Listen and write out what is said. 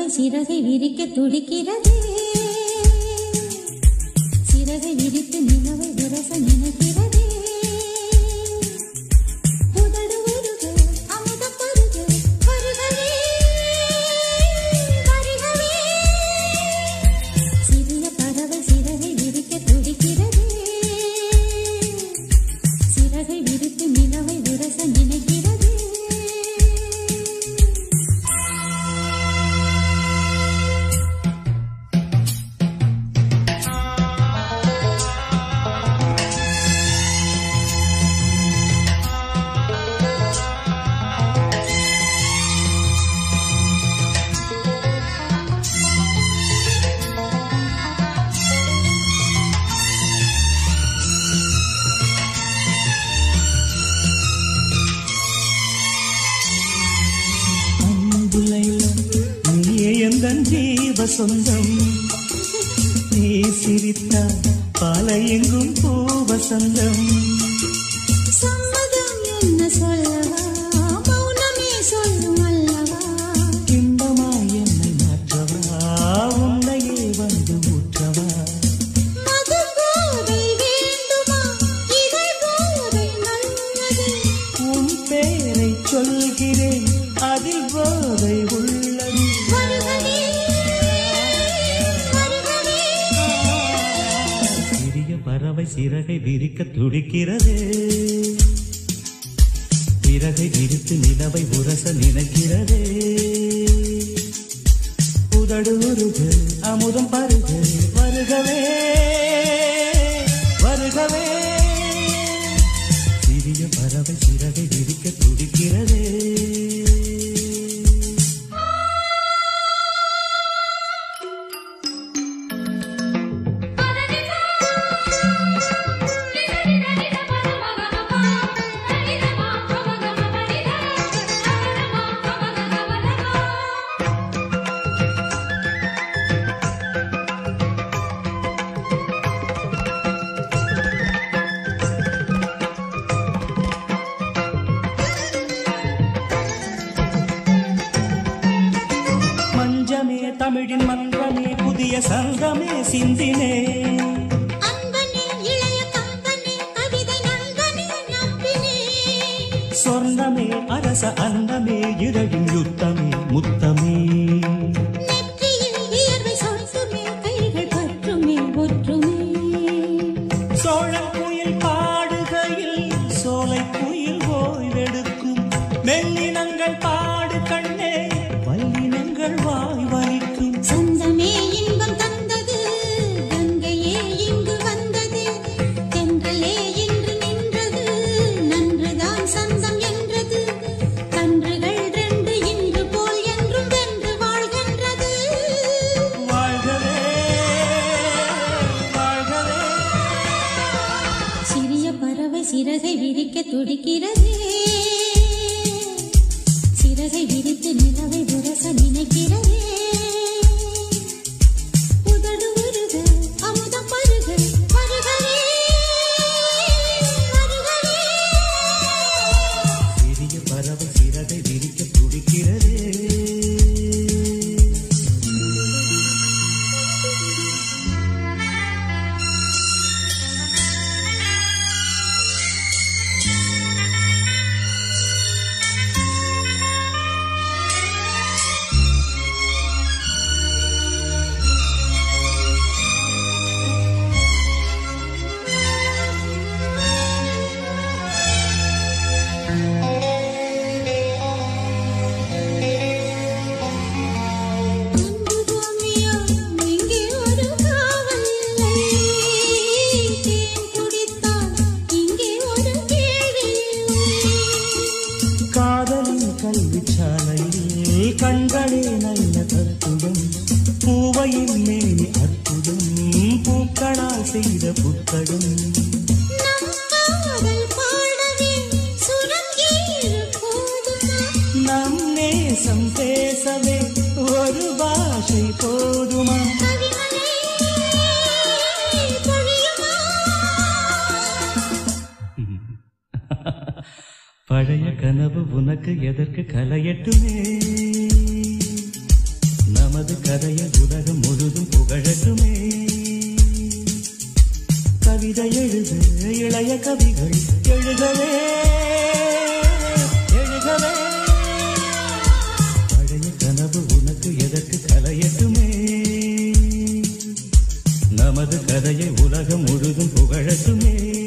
சிறகை விரிக்க துடிக்கிறதே சிறகை விரித்து நிலவை உரச நினைக்கிறதே உதடு உருக, அமுதப் பருக, வருகவே, வருகவே. சிறிய பறவை சிறகை விரிக்க துடிக்கிறதே சிறகை விரித்து நிலவை உரச நினைக்கிறதே அன்புலைல நீயே எந்தன் ஜீவ சொந்தம் நீ சிரித்தால் பால எங்கும் பூவசந்தம் சம்மதம் என்ன சொல்லவா மௌனமே சொல்லும் அல்லவா இன்பமாய் என்னை மாற்றவா உன்னையே வந்து ஊற்றவா மது போதை வேண்டுமா இதை போதை நல்லது உன் பேரை சொல்கிறேன் அதில் போதை உள்ளது வருகவே வருகவே சிறிய பறவை சிறகை விரிக்க துடிக்கிறது சிறகை விரித்து நிலவை உரச நினைக்கிறது உதடு உருகு அமுதம் பருகு வருகவே வருகவே சிறிய பறவை சிறகை விரிக்க துடிக்கிறது மஞ்சமே தமிழின் மன்றமே புதிய சங்கமே சிந்தினே அன்பனே இளைய கம்பனே கவிதை நண்பனே நம்பினே சொர்ணமே அரச அன்னமே இரவின் யுத்தமே முத்தமே நெற்றியில் வியர்வை சொட்டுமே கைகள் பற்றுமே ஒற்றுமே சோழன் குயில் பாடுகையில் சோலை குயில் ஓய்வெடுக்கும் மெல்லினங்கள் பாடு கண்ணே வல்லினங்கள் வாய் வலிக்கும் சொந்தமே இன்பம் தந்தது கங்கையே இங்கு வந்தது தென்றலே இன்று நின்றது நன்றுதான் சந்தம் என்றது கன்றுகள் ரெண்டு இன்று போல் என்றும் வென்று வாழ்கின்றது வாழ்கவே வாழ்கவே சிறிய பறவை சிறகை விரிக்க துடிக்கிறதே சிறகை விரித்து நிலவை உரச நினைக்கிறதே உதடு உருக அமுதம் பருக வருகவே வருகவே சிறிய பறவை சிறகை விரிக்க துடிக்கிறதே அன்பு பூமியோ இங்கே ஒரு காவலை தேன் குடித்தால் இங்கே ஒரு கேள்வி காதலின் கல்விச்சாலையில் கண்களே நல்ல தத்துவம் பூவையின் மேனி அற்புதம் பூக்களால் செய்த புத்தகம் நம் காதல் பாடவே சுரங்கேறு போதுமா நம் நேசம் பேசவே ஒரு பாஷை போதுமா கவிமலை பொழியுமா பழைய கனவு உனக்கு எதற்கு கலையட்டுமே நமது கதையை உலகம் முழுதும் புகழட்டுமே கவிதை எழுது இளைய கவிகள் எழுகவே எழுகவே பழைய கனவு உனக்கு எதற்கு கலையட்டுமே நமது கதையை உலகம் முழுதும் புகழட்டுமே